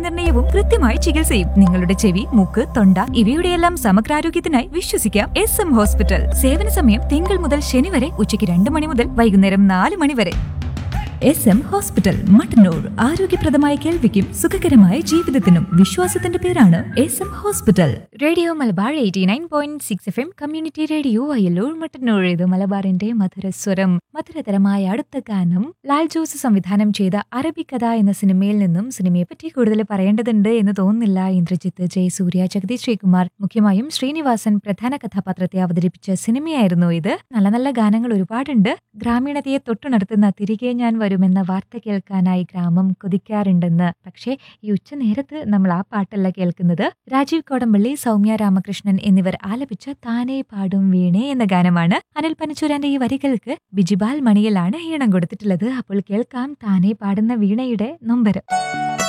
രോഗനിർണയവും കൃത്യമായ ചികിത്സയും നിങ്ങളുടെ ചെവി മൂക്ക് തൊണ്ട ഇവയുടെയെല്ലാം സമഗ്രാരോഗ്യത്തിനായി വിശ്വസിക്കാം എസ് എം ഹോസ്പിറ്റൽ സേവന സമയം തിങ്കൾ മുതൽ ശനി വരെ ഉച്ചയ്ക്ക് രണ്ട് മണി മുതൽ വൈകുന്നേരം നാല് മണി വരെ എസ് എം ഹോസ്പിറ്റൽ മട്ടന്നൂർ ആരോഗ്യപ്രദമായ കേൾവിക്കും സുഖകരമായ ജീവിതത്തിനും വിശ്വാസത്തിന്റെ പേരാണ് S M hospital radio Malabar eighty nine point six F M community radio Ayyalloor Mattannur ഇത് മലബാറിന്റെ മധുരസ്വരം മധുരതരമായ അടുത്ത ഗാനം ലാൽ ജോസ് സംവിധാനം ചെയ്ത അറബിക്കഥ എന്ന സിനിമയിൽ നിന്നും സിനിമയെ പറ്റി കൂടുതൽ പറയേണ്ടതുണ്ട് എന്ന് തോന്നുന്നില്ല ഇന്ദ്രജിത്ത് ജയസൂര്യ ജഗദീഷ് ശ്രീകുമാർ മുഖ്യമായും ശ്രീനിവാസൻ പ്രധാന കഥാപാത്രത്തെ അവതരിപ്പിച്ച സിനിമയായിരുന്നു ഇത് നല്ല നല്ല ഗാനങ്ങൾ ഒരുപാടുണ്ട് ഗ്രാമീണതയെ തൊട്ടുണർത്തുന്ന തിരികെ ഞാൻ വരുമെന്ന വാർത്ത കേൾക്കാനായി ഗ്രാമം കൊതിക്കാറുണ്ടെന്ന് പക്ഷേ ഈ ഉച്ചനേരത്ത് നമ്മൾ ആ പാട്ടല്ല കേൾക്കുന്നത് രാജീവ് കോടമ്പള്ളി സൗമ്യ രാമകൃഷ്ണൻ എന്നിവർ ആലപിച്ച താനേ പാടും വീണേ എന്ന ഗാനമാണ് അനിൽ പനച്ചൂരാന്റെ ഈ വരികൾക്ക് ബിജിബാൽ മണിയിലാണ് ഈണം കൊടുത്തിട്ടുള്ളത് അപ്പോൾ കേൾക്കാം താനേ പാടുന്ന വീണയുടെ നൊമ്പരം